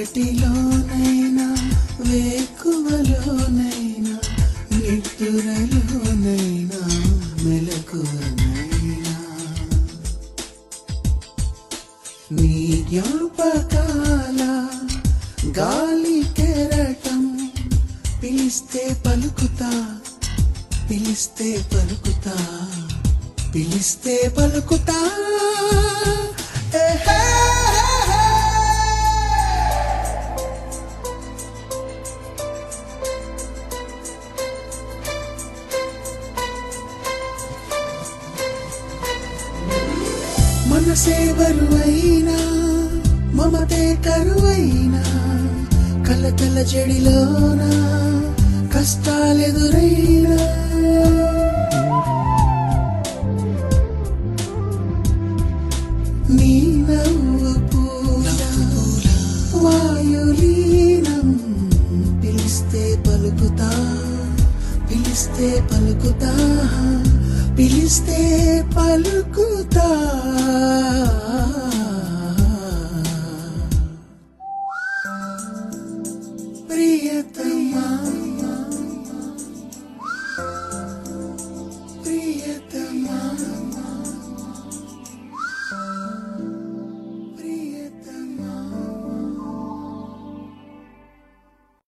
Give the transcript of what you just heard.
చీకటిలోనైనా వేకువలోనైనా నిద్దురలోనైనా మెలకువనైనా నీ జ్ఞాపకాల గాలి కెరటం పిలిస్తే పలుకుతా పిలిస్తే పలుకుతా పిలిస్తే పలుకుతా ఏ హే హే హే. మనసే బరువైనా మమతే కరువైనా కలకల చెడిలోన కష్టాలెదురైనా నీ నవ్వు పూల వాయులీనం పిలిస్తే పలుకుతా పిలిస్తే పలుకుతా పిలిస్తే పలుకుతా